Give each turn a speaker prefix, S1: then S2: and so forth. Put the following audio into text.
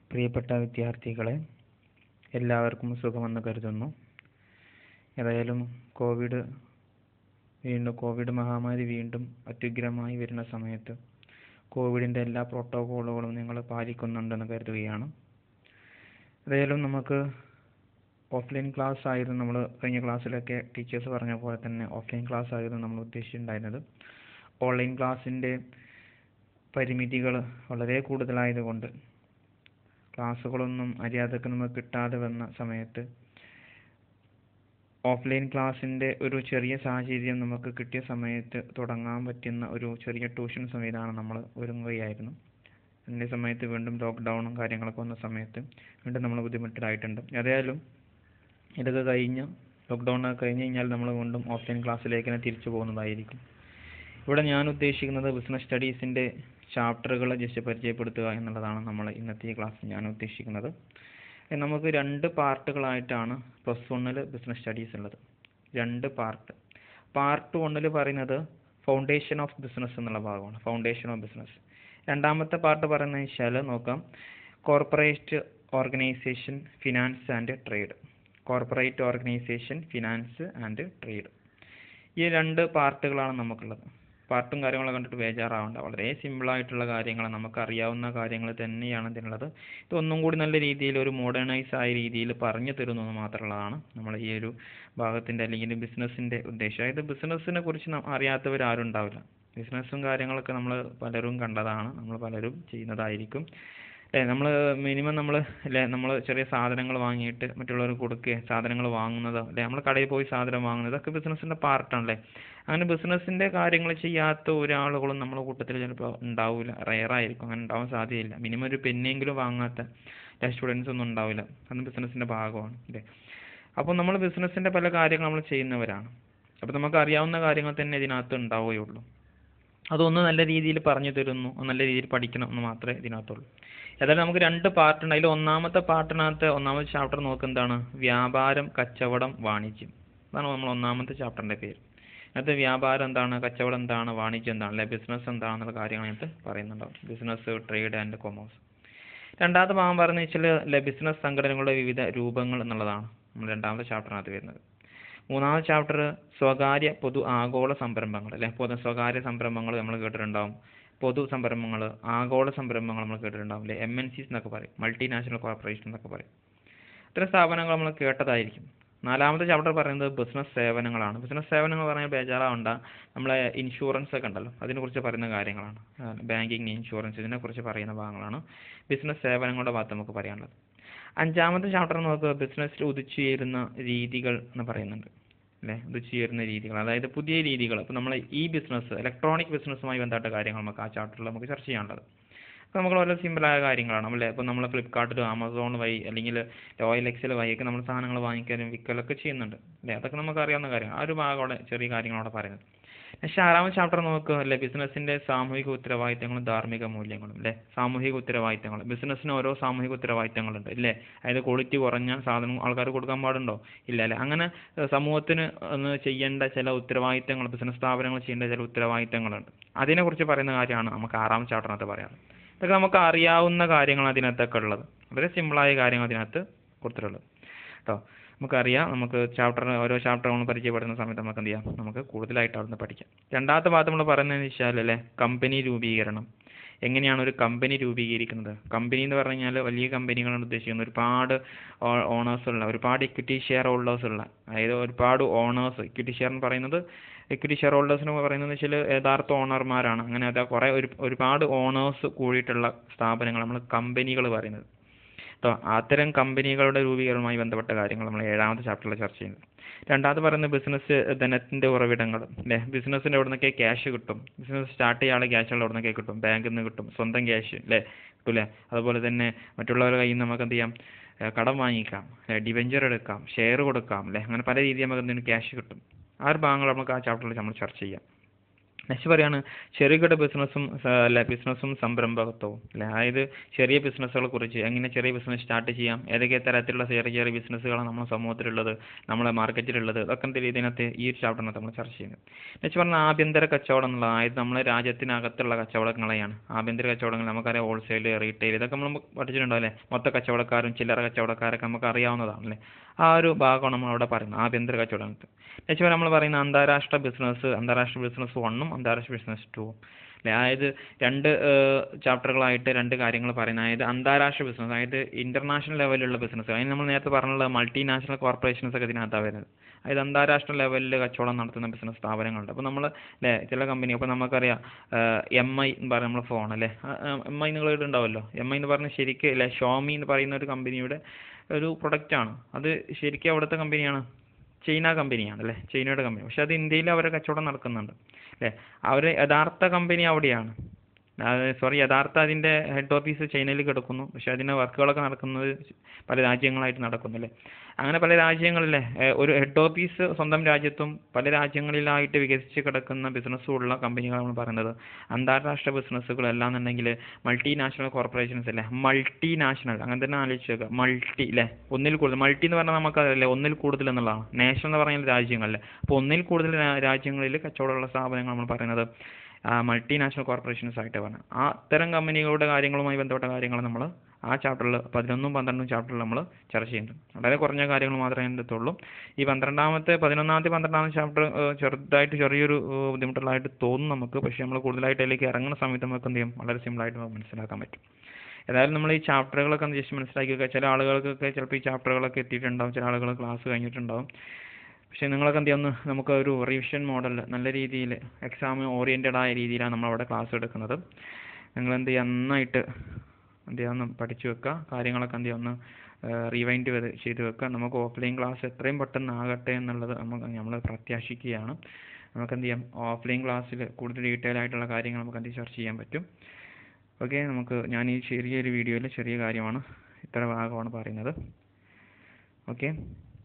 S1: പ്രിയപ്പെട്ട വിദ്യാർത്ഥികളെ എല്ലാവർക്കും സുഖമെന്ന് കരുതുന്നു ഏതായാലും കോവിഡ് വീണ്ടും കോവിഡ് മഹാമാരി വീണ്ടും അത്യുഗ്രമായി വരുന്ന സമയത്ത് കോവിഡിൻ്റെ എല്ലാ പ്രോട്ടോക്കോളുകളും നിങ്ങൾ പാലിക്കുന്നുണ്ടെന്ന് കരുതുകയാണ് ഏതായാലും നമുക്ക് ഓഫ്ലൈൻ ക്ലാസ് ആയിരുന്നു നമ്മൾ കഴിഞ്ഞ ക്ലാസ്സിലൊക്കെ ടീച്ചേഴ്സ് പറഞ്ഞ പോലെ തന്നെ ഓഫ്ലൈൻ ക്ലാസ് ആയിരുന്നു നമ്മൾ ഉദ്ദേശിച്ചിട്ടുണ്ടായിരുന്നത് ഓൺലൈൻ ക്ലാസ്സിൻ്റെ പരിമിതികൾ വളരെ കൂടുതലായതുകൊണ്ട് ക്ലാസ്സുകളൊന്നും മര്യാദക്ക് നമുക്ക് കിട്ടാതെ വന്ന സമയത്ത് ഓഫ്ലൈൻ ക്ലാസ്സിൻ്റെ ഒരു ചെറിയ സാഹചര്യം നമുക്ക് കിട്ടിയ സമയത്ത് തുടങ്ങാൻ പറ്റുന്ന ഒരു ചെറിയ ട്യൂഷൻ സംവിധാനം നമ്മൾ ഒരുങ്ങുകയായിരുന്നു അതിൻ്റെ സമയത്ത് വീണ്ടും ലോക്ക്ഡൗണും കാര്യങ്ങളൊക്കെ വന്ന സമയത്ത് വീണ്ടും നമ്മൾ ബുദ്ധിമുട്ടിലായിട്ടുണ്ട് ഏതായാലും ഇതൊക്കെ കഴിഞ്ഞ് ലോക്ക്ഡൗൺ ഒക്കെ കഴിഞ്ഞ് കഴിഞ്ഞാൽ നമ്മൾ വീണ്ടും ഓഫ്ലൈൻ ക്ലാസ്സിലേക്ക് തന്നെ തിരിച്ചു പോകുന്നതായിരിക്കും ഇവിടെ ഞാൻ ഉദ്ദേശിക്കുന്നത് ബിസിനസ് സ്റ്റഡീസിൻ്റെ ചാപ്റ്ററുകൾ ജസ്റ്റ് പരിചയപ്പെടുത്തുക എന്നുള്ളതാണ് നമ്മൾ ഇന്നത്തെ ഈ ക്ലാസ്സിൽ ഞാൻ ഉദ്ദേശിക്കുന്നത് നമുക്ക് രണ്ട് പാർട്ടുകളായിട്ടാണ് പ്ലസ് വണ്ണിൽ ബിസിനസ് സ്റ്റഡീസ് ഉള്ളത് രണ്ട് പാർട്ട് പാർട്ട് വണ്ണിൽ പറയുന്നത് ഫൗണ്ടേഷൻ ഓഫ് ബിസിനസ് എന്നുള്ള ഭാഗമാണ് ഫൗണ്ടേഷൻ ഓഫ് ബിസിനസ് രണ്ടാമത്തെ പാർട്ട് പറയുന്നത് വെച്ചാൽ നോക്കാം corporate organisation finance and trade corporate organisation finance and trade ഈ രണ്ട് പാർട്ടുകളാണ് നമുക്കുള്ളത് പാർട്ടും കാര്യങ്ങളൊക്കെ കണ്ടിട്ട് ബേജാറാവണ്ട വളരെ സിമ്പിളായിട്ടുള്ള കാര്യങ്ങൾ നമുക്ക് അറിയാവുന്ന കാര്യങ്ങൾ തന്നെയാണ് ഇതിനുള്ളത് ഇതൊന്നും കൂടി നല്ല രീതിയിൽ ഒരു മോഡേണൈസ് ആയ രീതിയിൽ പറഞ്ഞു തരുന്നു എന്ന് മാത്രമുള്ളതാണ് നമ്മൾ ഈ ഒരു ഭാഗത്തിൻ്റെ അല്ലെങ്കിൽ ബിസിനസ്സിൻ്റെ ഉദ്ദേശം അതായത് ബിസിനസ്സിനെ കുറിച്ച് അറിയാത്തവർ ആരും ഉണ്ടാവില്ല ബിസിനസ്സും കാര്യങ്ങളൊക്കെ നമ്മൾ പലരും കണ്ടതാണ് നമ്മൾ പലരും ചെയ്യുന്നതായിരിക്കും അല്ലേ നമ്മൾ മിനിമം നമ്മൾ അല്ലേ നമ്മൾ ചെറിയ സാധനങ്ങൾ വാങ്ങിയിട്ട് മറ്റുള്ളവർക്ക് കൊടുക്കുക സാധനങ്ങൾ വാങ്ങുന്നത് അല്ലേ നമ്മൾ കടയിൽ പോയി സാധനം വാങ്ങുന്നത് ഇതൊക്കെ ബിസിനസ്സിൻ്റെ പാർട്ടാണല്ലേ അങ്ങനെ ബിസിനസ്സിൻ്റെ കാര്യങ്ങൾ ചെയ്യാത്ത ഒരാളുകളും നമ്മുടെ കൂട്ടത്തിൽ ചിലപ്പോൾ ഉണ്ടാവില്ല റയറായിരിക്കും അങ്ങനെ ഉണ്ടാവാൻ സാധ്യതയില്ല മിനിമം ഒരു പെന്നെങ്കിലും വാങ്ങാത്ത സ്റ്റുഡൻസ് ഒന്നും ഉണ്ടാവില്ല അത് ബിസിനസ്സിൻ്റെ ഭാഗമാണ് അല്ലേ അപ്പോൾ നമ്മൾ ബിസിനസ്സിൻ്റെ പല കാര്യങ്ങൾ നമ്മൾ ചെയ്യുന്നവരാണ് അപ്പോൾ നമുക്ക് അറിയാവുന്ന കാര്യങ്ങൾ തന്നെ ഇതിനകത്ത് ഉണ്ടാവുകയുള്ളൂ അതൊന്ന് നല്ല രീതിയിൽ പറഞ്ഞു തരുന്നു നല്ല രീതിയിൽ പഠിക്കണം എന്ന് മാത്രമേ ഇതിനകത്തുള്ളൂ ഏതായാലും നമുക്ക് രണ്ട് പാർട്ട് ഉണ്ട് അതിൽ ഒന്നാമത്തെ പാർട്ടിനകത്ത് ഒന്നാമത്തെ ചാപ്റ്റർ നോക്കുന്നതാണ് വ്യാപാരം കച്ചവടം വാണിജ്യം അതാണ് നമ്മൾ ഒന്നാമത്തെ ചാപ്റ്ററിൻ്റെ പേര് അതിനകത്ത് വ്യാപാരം എന്താണ് കച്ചവടം എന്താണ് വാണിജ്യം എന്താണ് അല്ലെ ബിസിനസ് എന്താണെന്നുള്ള കാര്യങ്ങൾ അതിനകത്ത് പറയുന്നുണ്ടാവും ബിസിനസ് ട്രേഡ് ആൻഡ് കൊമേഴ്സ് രണ്ടാമത്തെ ഭാഗം പറഞ്ഞു വെച്ചാൽ അല്ലെ ബിസിനസ് സംഘടനകളുടെ വിവിധ രൂപങ്ങൾ എന്നുള്ളതാണ് നമ്മൾ രണ്ടാമത്തെ ചാപ്റ്ററിനകത്ത് വരുന്നത് മൂന്നാമത്തെ ചാപ്റ്റർ സ്വകാര്യ പൊതു ആഗോള സംരംഭങ്ങൾ അല്ലെ പൊതു സ്വകാര്യ സംരംഭങ്ങൾ നമ്മൾ കേട്ടിട്ടുണ്ടാവും പൊതു സംരംഭങ്ങൾ ആഗോള സംരംഭങ്ങൾ നമ്മൾ കേട്ടിട്ടുണ്ടാവും അല്ലെ എം എൻ സീസ് എന്നൊക്കെ പറയും മൾട്ടിനാഷണൽ കോർപ്പറേഷൻ എന്നൊക്കെ പറയും ഇത്തരം സ്ഥാപനങ്ങൾ നമ്മൾ കേട്ടതായിരിക്കും നാലാമത്തെ ചാപ്റ്റർ പറയുന്നത് ബിസിനസ് സേവനങ്ങളാണ് ബിസിനസ് സേവനങ്ങൾ പറഞ്ഞാൽ ബേജാറാവണ്ട നമ്മളെ ഇൻഷുറൻസ് ഒക്കെ ഉണ്ടല്ലോ അതിനെക്കുറിച്ച് പറയുന്ന കാര്യങ്ങളാണ് ബാങ്കിങ് ഇൻഷുറൻസ് ഇതിനെക്കുറിച്ച് പറയുന്ന ഭാഗങ്ങളാണ് ബിസിനസ് സേവനങ്ങളുടെ ഭാഗത്ത് നമുക്ക് പറയാനുള്ളത് അഞ്ചാമത്തെ ചാപ്റ്റർ നോക്കുക ബിസിനസ്സിൽ ഉദിച്ചുയരുന്ന രീതികൾ എന്ന് പറയുന്നുണ്ട് അല്ലേ ഉദിച്ചുയരുന്ന രീതികൾ അതായത് പുതിയ രീതികൾ ഇപ്പോൾ നമ്മൾ ഈ ബിസിനസ് ഇലക്ട്രോണിക് ബിസിനസ്സുമായി ബന്ധപ്പെട്ട കാര്യങ്ങൾ നമുക്ക് ആ ചാപ്റ്ററിൽ നമുക്ക് ചർച്ച ചെയ്യാനുള്ളത് അപ്പോൾ നമുക്ക് വളരെ സിമ്പിളായ കാര്യങ്ങളാണ് അല്ലേ ഇപ്പോൾ നമ്മൾ ഫ്ലിപ്കാർട്ടിൽ ആമസോൺ വഴി അല്ലെങ്കിൽ റോയൽ എക്സൽ വഴിയൊക്കെ നമ്മൾ സാധനങ്ങൾ വാങ്ങിക്കാനും വിൽക്കലൊക്കെ ചെയ്യുന്നുണ്ട് അല്ലേ അതൊക്കെ നമുക്ക് അറിയാവുന്ന കാര്യം ആ ഒരു ഭാഗം അവിടെ ചെറിയ കാര്യങ്ങളവിടെ പറയുന്നത് പക്ഷേ ആറാമത്തെ ചാപ്റ്റർ നോക്കുക അല്ലേ ബിസിനസ്സിൻ്റെ സാമൂഹിക ഉത്തരവാദിത്തങ്ങളും ധാർമ്മിക മൂല്യങ്ങളും അല്ലേ സാമൂഹിക ഉത്തരവാദിത്തങ്ങൾ ബിസിനസ്സിന് ഓരോ സാമൂഹിക ഉത്തരവാദിത്തങ്ങളുണ്ട് ഇല്ലേ അതായത് ക്വാളിറ്റി കുറഞ്ഞ സാധനം ആൾക്കാർ കൊടുക്കാൻ പാടുണ്ടോ ഇല്ല അല്ലേ അങ്ങനെ സമൂഹത്തിന് ഒന്ന് ചെയ്യേണ്ട ചില ഉത്തരവാദിത്തങ്ങൾ ബിസിനസ് സ്ഥാപനങ്ങൾ ചെയ്യേണ്ട ചില ഉത്തരവാദിത്തങ്ങളുണ്ട് അതിനെക്കുറിച്ച് പറയുന്ന കാര്യമാണ് നമുക്ക് ആറാം ചാപ്റ്ററിനകത്ത് പറയാനുള്ളത് ഇതൊക്കെ നമുക്ക് അറിയാവുന്ന കാര്യങ്ങൾ അതിനകത്തൊക്കെ ഉള്ളത് വളരെ സിമ്പിളായ കാര്യങ്ങൾ അതിനകത്ത് കൊടുത്തിട്ടുള്ളത് കേട്ടോ നമുക്കറിയാം നമുക്ക് ചാപ്റ്റർ ഓരോ ചാപ്റ്റർ നമ്മൾ പരിചയപ്പെടുന്ന സമയത്ത് നമുക്ക് എന്ത് ചെയ്യാം നമുക്ക് കൂടുതലായിട്ട് അവിടുന്ന് പഠിക്കാം രണ്ടാമത്തെ ഭാഗത്ത് നമ്മൾ പറയുന്നതെന്ന് വെച്ചാൽ അല്ലേ കമ്പനി രൂപീകരണം എങ്ങനെയാണ് ഒരു കമ്പനി രൂപീകരിക്കുന്നത് കമ്പനി എന്ന് പറഞ്ഞു കഴിഞ്ഞാൽ വലിയ കമ്പനികളാണ് ഉദ്ദേശിക്കുന്നത് ഒരുപാട് ഓണേഴ്സ് ഉള്ള ഒരുപാട് ഇക്വിറ്റി ഷെയർ ഹോൾഡേഴ്സ് ഉള്ള അതായത് ഒരുപാട് ഓണേഴ്സ് ഇക്വിറ്റി ഷെയർ എന്ന് പറയുന്നത് ഇക്വിറ്റി ഷെയർ ഹോൾഡേഴ്സിന് പറയുന്നത് വെച്ചാൽ യഥാർത്ഥ ഓണർമാരാണ് അങ്ങനെ അതാ കുറേ ഒരു ഒരുപാട് ഓണേഴ്സ് കൂടിയിട്ടുള്ള സ്ഥാപനങ്ങൾ നമ്മൾ കമ്പനികൾ പറയുന്നത് കേട്ടോ അത്തരം കമ്പനികളുടെ രൂപീകരണവുമായി ബന്ധപ്പെട്ട കാര്യങ്ങൾ നമ്മൾ ഏഴാമത്തെ ചാപ്റ്ററിൽ ചർച്ച ചെയ്യുന്നത് രണ്ടാമത് പറയുന്നത് ബിസിനസ് ധനത്തിൻ്റെ ഉറവിടങ്ങൾ അല്ലേ ബിസിനസ്സിൻ്റെ എവിടെ നിന്നൊക്കെ ക്യാഷ് കിട്ടും ബിസിനസ് സ്റ്റാർട്ട് ചെയ്യാനുള്ള ക്യാഷുകൾ എവിടെ നിന്നൊക്കെ കിട്ടും ബാങ്കിൽ നിന്ന് കിട്ടും സ്വന്തം ക്യാഷ് അല്ലേ കിട്ടൂലേ അതുപോലെ തന്നെ മറ്റുള്ളവരുടെ കയ്യിൽ നിന്ന് നമുക്ക് എന്ത് ചെയ്യാം കടം വാങ്ങിക്കാം ഡിവെഞ്ചർ എടുക്കാം ഷെയർ കൊടുക്കാം അല്ലേ അങ്ങനെ പല രീതിയിൽ നമുക്ക് എന്തെങ്കിലും ക്യാഷ് കിട്ടും ആ ഒരു ഭാഗങ്ങൾ നമുക്ക് ആ ചാപ്റ്ററിൽ നമ്മൾ ചർച്ച ചെയ്യാം നെക്സ്റ്റ് പറയാണ് ചെറുകിട ബിസിനസ്സും അല്ല ബിസിനസ്സും സംരംഭകത്വവും അല്ലേ അതായത് ചെറിയ ബിസിനസ്സുകളെ കുറിച്ച് എങ്ങനെ ചെറിയ ബിസിനസ് സ്റ്റാർട്ട് ചെയ്യാം ഏതൊക്കെ തരത്തിലുള്ള ചെറിയ ചെറിയ ബിസിനസ്സുകളാണ് നമ്മുടെ സമൂഹത്തിലുള്ളത് നമ്മുടെ മാർക്കറ്റിലുള്ളത് ഇതൊക്കെ എന്ത് ഇതിനകത്ത് ഈ ഒരു ചാപ്റ്ററിനകത്ത് നമ്മൾ ചർച്ച ചെയ്യുന്നത് നെക്സ്റ്റ് പറഞ്ഞാൽ ആഭ്യന്തര കച്ചവടം എന്നുള്ള അതായത് നമ്മുടെ രാജ്യത്തിനകത്തുള്ള കച്ചവടങ്ങളെയാണ് ആഭ്യന്തര കച്ചവടങ്ങൾ നമുക്കറിയാം ഹോൾസെയിൽ റീറ്റെയിൽ ഇതൊക്കെ നമ്മൾ പഠിച്ചിട്ടുണ്ടോ അല്ലേ മൊത്ത കച്ചവടക്കാരും ചില്ലറ കച്ചവടക്കാരൊക്കെ നമുക്ക് അറിയാവുന്നതാണ് അല്ലേ ആ ഒരു ഭാഗമാണ് നമ്മൾ അവിടെ പറയുന്നത് ആഭ്യന്തര കച്ചവടം നെക്സ്റ്റ് നമ്മൾ പറയുന്ന അന്താരാഷ്ട്ര ബിസിനസ് അന്താരാഷ്ട്ര ബിസിനസ് വണ്ണും അന്താരാഷ്ട്ര ബിസിനസ് ടൂവും അല്ലേ അതായത് രണ്ട് ചാപ്റ്ററുകളായിട്ട് രണ്ട് കാര്യങ്ങൾ പറയുന്നത് അതായത് അന്താരാഷ്ട്ര ബിസിനസ് അതായത് ഇൻ്റർനാഷണൽ ലെവലിലുള്ള ബിസിനസ് അതിന് നമ്മൾ നേരത്തെ പറഞ്ഞുള്ള മൾട്ടിനാഷണൽ കോർപ്പറേഷൻസ് ഒക്കെ ഇതിനകത്താണ് വരുന്നത് അതായത് അന്താരാഷ്ട്ര ലെവലിൽ കച്ചവടം നടത്തുന്ന ബിസിനസ് സ്ഥാപനങ്ങളുണ്ട് അപ്പോൾ നമ്മൾ അല്ലേ ചില കമ്പനി അപ്പോൾ നമുക്കറിയാം എം ഐ എന്ന് പറയുന്ന നമ്മൾ ഫോൺ അല്ലേ എം ഐ നിങ്ങൾ ഉണ്ടാവുമല്ലോ എം ഐ എന്ന് പറഞ്ഞാൽ ശരിക്കും അല്ലേ ഷോമി എന്ന് പറയുന്ന ഒരു കമ്പനിയുടെ ഒരു പ്രൊഡക്റ്റാണ് അത് ശരിക്കും അവിടുത്തെ കമ്പനിയാണ് ചൈന കമ്പനിയാണ് അല്ലേ ചൈനയുടെ കമ്പനി പക്ഷെ അത് ഇന്ത്യയിൽ അവരെ കച്ചവടം നടക്കുന്നുണ്ട് അല്ലേ അവർ യഥാർത്ഥ കമ്പനി അവിടെയാണ് സോറി യഥാർത്ഥ അതിൻ്റെ ഹെഡ് ഓഫീസ് ചൈനയിൽ കിടക്കുന്നു പക്ഷെ അതിൻ്റെ വർക്കുകളൊക്കെ നടക്കുന്നത് പല രാജ്യങ്ങളായിട്ട് നടക്കുന്നു അല്ലേ അങ്ങനെ പല രാജ്യങ്ങളിലെ ഒരു ഹെഡ് ഓഫീസ് സ്വന്തം രാജ്യത്തും പല രാജ്യങ്ങളിലായിട്ട് വികസിച്ച് കിടക്കുന്ന ബിസിനസ്സുള്ള കമ്പനികളാണ് നമ്മൾ പറയുന്നത് അന്താരാഷ്ട്ര ബിസിനസ്സുകളെല്ലാം എന്നുണ്ടെങ്കിൽ മൾട്ടിനാഷണൽ കോർപ്പറേഷൻസ് അല്ലേ മൾട്ടിനാഷണൽ അങ്ങനെ തന്നെ ആലോചിച്ച് നോക്കുക മൾട്ടി അല്ലേ ഒന്നിൽ കൂടുതൽ മൾട്ടി എന്ന് പറഞ്ഞാൽ നമുക്കറിയില്ലേ ഒന്നിൽ കൂടുതൽ എന്നുള്ളതാണ് നാഷണൽ എന്ന് പറഞ്ഞാൽ രാജ്യങ്ങളിൽ അപ്പോൾ ഒന്നിൽ കൂടുതൽ രാജ്യങ്ങളിൽ കച്ചവടമുള്ള സ്ഥാപനങ്ങൾ നമ്മൾ പറയുന്നത് മൾട്ടിനാഷണൽ കോർപ്പറേഷൻസ് ആയിട്ട് പറഞ്ഞത് ആ അത്തരം കമ്പനികളുടെ കാര്യങ്ങളുമായി ബന്ധപ്പെട്ട കാര്യങ്ങൾ നമ്മൾ ആ ചാപ്റ്ററിൽ പതിനൊന്നും പന്ത്രണ്ടും ചാപ്റ്ററിൽ നമ്മൾ ചർച്ച ചെയ്യുന്നുണ്ട് വളരെ കുറഞ്ഞ കാര്യങ്ങൾ മാത്രമേ അതിൻ്റെ അകത്തുള്ളൂ ഈ പന്ത്രണ്ടാമത്തെ പതിനൊന്നാമത്തെ പന്ത്രണ്ടാമത്തെ ചാപ്റ്റർ ചെറുതായിട്ട് ചെറിയൊരു ബുദ്ധിമുട്ടുള്ളതായിട്ട് തോന്നും നമുക്ക് പക്ഷേ നമ്മൾ കൂടുതലായിട്ട് അതിലേക്ക് ഇറങ്ങുന്ന സമയത്ത് നമുക്ക് എന്ത് ചെയ്യും വളരെ സിമ്പിളായിട്ട് നമുക്ക് മനസ്സിലാക്കാൻ പറ്റും ഏതായാലും നമ്മൾ ഈ ചാപ്റ്ററുകളൊക്കെ ഒന്ന് ജസ്റ്റ് മനസ്സിലാക്കി വെക്കുക ചില ആളുകൾക്കൊക്കെ ചിലപ്പോൾ ഈ ചാപ്റ്ററുകളൊക്കെ എത്തിയിട്ടുണ്ടാവും ചില ആളുകൾ ക്ലാസ് കഴിഞ്ഞിട്ടുണ്ടാവും പക്ഷേ നിങ്ങളൊക്കെ എന്ത് ചെയ്യുന്നു നമുക്ക് ഒരു റിവിഷൻ മോഡൽ നല്ല രീതിയിൽ എക്സാം ഓറിയൻറ്റഡ് ആയ രീതിയിലാണ് നമ്മളവിടെ ക്ലാസ് എടുക്കുന്നത് നിങ്ങൾ എന്ത് ചെയ്യുക നന്നായിട്ട് എന്ത് ചെയ്യുക ഒന്ന് പഠിച്ചു വെക്കുക കാര്യങ്ങളൊക്കെ എന്ത് ചെയ്യുക ഒന്ന് റീവൈൻഡ് ചെയ്ത് ചെയ്ത് വെക്കുക നമുക്ക് ഓഫ്ലൈൻ ക്ലാസ് എത്രയും പെട്ടെന്ന് ആകട്ടെ എന്നുള്ളത് നമുക്ക് നമ്മൾ പ്രത്യാശിക്കുകയാണ് നമുക്ക് എന്ത് ചെയ്യാം ഓഫ്ലൈൻ ക്ലാസ്സിൽ കൂടുതൽ ഡീറ്റെയിൽ ആയിട്ടുള്ള കാര്യങ്ങൾ നമുക്ക് എന്ത് ചർച്ച ചെയ്യാൻ പറ്റും ഓക്കെ നമുക്ക് ഞാൻ ഈ ചെറിയൊരു വീഡിയോയിൽ ചെറിയ കാര്യമാണ് ഇത്ര ഭാഗമാണ് പറയുന്നത് ഓക്കെ